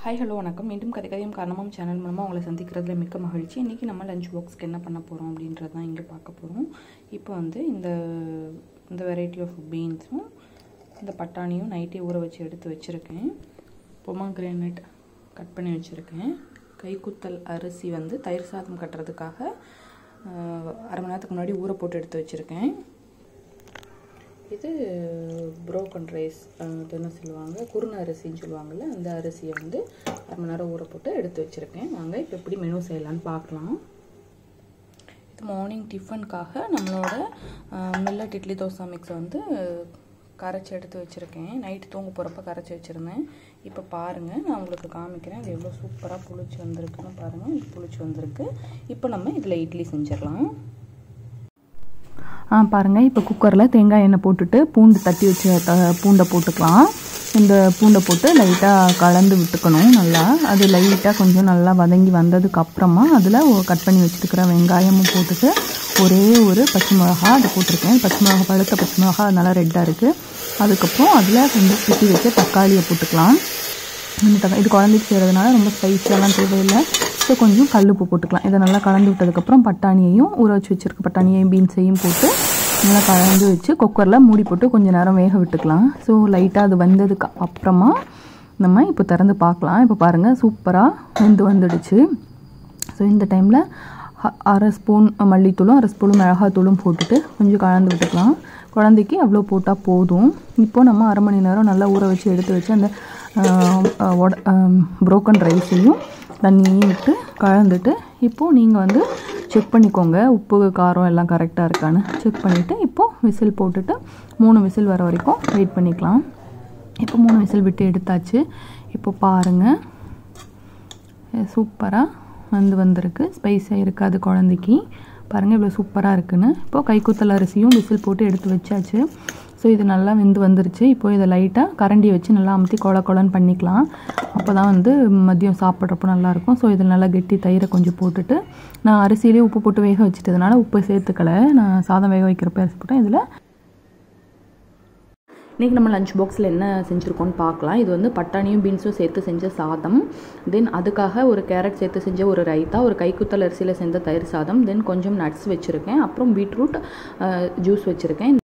hi hello வணக்கம் மீண்டும் கதை கதையும் காரணமும் சேனல் மூலமாக உங்களை சந்திக்கிறதுல மிக்க மகிழ்ச்சி இன்றைக்கி நம்ம லஞ்ச் பாக்ஸ்க்கு என்ன பண்ண போகிறோம் அப்படின்றது தான் இங்கே பார்க்க போகிறோம் இப்போ வந்து இந்த இந்த வெரைட்டி ஆஃப் பீன்ஸும் இந்த பட்டாணியும் நைட்டே ஊற வச்சு எடுத்து வச்சுருக்கேன் பொமாக்ரேனட் கட் பண்ணி வச்சுருக்கேன் கைக்குத்தல் அரிசி வந்து தயிர் சாதம் கட்டுறதுக்காக அஹ், அரை மணி நேரத்துக்கு முன்னாடி ஊற போட்டு எடுத்து வச்சுருக்கேன் இது புரோக்கன் ரைஸ் அது என்ன சொல்லுவாங்க குருண அரிசின்னு சொல்லுவாங்கள்ல அந்த அரிசியை வந்து அரை மணி நேரம் ஊற போட்டு எடுத்து வச்சுருக்கேன் வாங்க இப்போ எப்படி மெனு செய்யலான்னு பார்க்கலாம் இது மார்னிங் டிஃபனுக்காக நம்மளோட மில்லட் இட்லி தோசை மிக்ஸை வந்து கரைச்சி எடுத்து வச்சுருக்கேன் நைட்டு தூங்க போகிறப்ப கரைச்சி வச்சுருந்தேன் இப்போ பாருங்கள் நான் உங்களுக்கு காமிக்கிறேன் இது எவ்வளோ சூப்பராக புளிச்சு வந்திருக்குன்னு பாருங்கள் இது புளிச்சு வந்திருக்கு இப்போ நம்ம இதில் இட்லி செஞ்சிடலாம் ஆ பாருங்கள் இப்போ குக்கரில் தேங்காய் எண்ணெய் போட்டுட்டு பூண்டு தட்டி வச்சு த- பூண்டை போட்டுக்கலாம் இந்த பூண்டை போட்டு லைட்டாக கலந்து விட்டுக்கணும் நல்லா அது லைட்டாக கொஞ்சம் நல்லா வதங்கி வந்ததுக்கு அப்புறமா அதில் கட் பண்ணி வச்சுருக்கிற வெங்காயமும் போட்டுட்டு ஒரே ஒரு பச்சை மிளகா அதை போட்டிருக்கேன் பச்சை மிளகா பழுத்த பச்சை மிளகா நல்லா ரெட்டாக இருக்குது அதுக்கப்புறம் அதில் கொஞ்சம் சுற்றி வச்ச தக்காளியை போட்டுக்கலாம் இந்த தக்கா இது குழந்தைக்கு செய்கிறதுனால ரொம்ப ஸ்பைஸியெல்லாம் தேவையில்லை ஸோ கொஞ்சம் கல்லுப்பு போட்டுக்கலாம் இதை நல்லா கலந்து விட்டதுக்கப்புறம் பட்டாணியையும் ஊற வச்சு வச்சுருக்க பட்டாணியையும் பீன்ஸையும் போட்டு நல்லா கலந்து வச்சு குக்கரில் மூடி போட்டு கொஞ்சம் நேரம் வேக விட்டுக்கலாம் ஸோ லைட்டாக அது வந்ததுக்கு அப்புறமா நம்ம இப்போ திறந்து பார்க்கலாம் இப்போ பாருங்கள் சூப்பராக வெந்து வந்துடுச்சு ஸோ இந்த டைமில் அரை ஸ்பூன் மல்லித்தூளும் அரை ஸ்பூன் மிளகாத்தூளும் போட்டுட்டு கொஞ்சம் கலந்து விட்டுக்கலாம் குழந்தைக்கு அவ்வளோ போட்டால் போதும் இப்போது நம்ம அரை மணி நேரம் நல்லா ஊற வச்சு எடுத்து வச்சு அந்த புரோக்கன் ரைஸையும் தண்ணியையும் விட்டு கலந்துட்டு இப்போது நீங்கள் வந்து செக் பண்ணிக்கோங்க உப்பு காரம் எல்லாம் கரெக்டாக இருக்கான்னு செக் பண்ணிவிட்டு இப்போது விசில் போட்டுட்டு மூணு விசில் வர வரைக்கும் வெயிட் பண்ணிக்கலாம் இப்போ மூணு விசில் விட்டு எடுத்தாச்சு இப்போ பாருங்கள் சூப்பராக வந்து வந்திருக்கு ஸ்பைஸாக இருக்காது குழந்தைக்கு பாருங்கள் இவ்வளோ சூப்பராக இருக்குன்னு இப்போது கைக்குத்தல் அரிசியும் விசில் போட்டு எடுத்து வச்சாச்சு ஸோ இது நல்லா வெந்து வந்துருச்சு இப்போ இதை லைட்டாக கரண்டி வச்சு நல்லா அமுத்தி கொல கொலன்னு பண்ணிக்கலாம் அப்போ தான் வந்து மதியம் சாப்பிட்றப்போ நல்லாயிருக்கும் ஸோ இதில் நல்லா கெட்டி தயிரை கொஞ்சம் போட்டுட்டு நான் அரிசியிலே உப்பு போட்டு வேக வச்சுட்டதுனால உப்பு சேர்த்துக்கலை நான் சாதம் வேக வைக்கிறப்ப அரிசி போட்டேன் இதில் இன்றைக்கி நம்ம லஞ்ச் பாக்ஸில் என்ன செஞ்சுருக்கோம்னு பார்க்கலாம் இது வந்து பட்டாணியும் பீன்ஸும் சேர்த்து செஞ்ச சாதம் தென் அதுக்காக ஒரு கேரட் சேர்த்து செஞ்ச ஒரு ரைத்தா ஒரு கைக்குத்தல் அரிசியில் செஞ்ச தயிர் சாதம் தென் கொஞ்சம் நட்ஸ் வச்சுருக்கேன் அப்புறம் பீட்ரூட் ஜூஸ் வச்சுருக்கேன்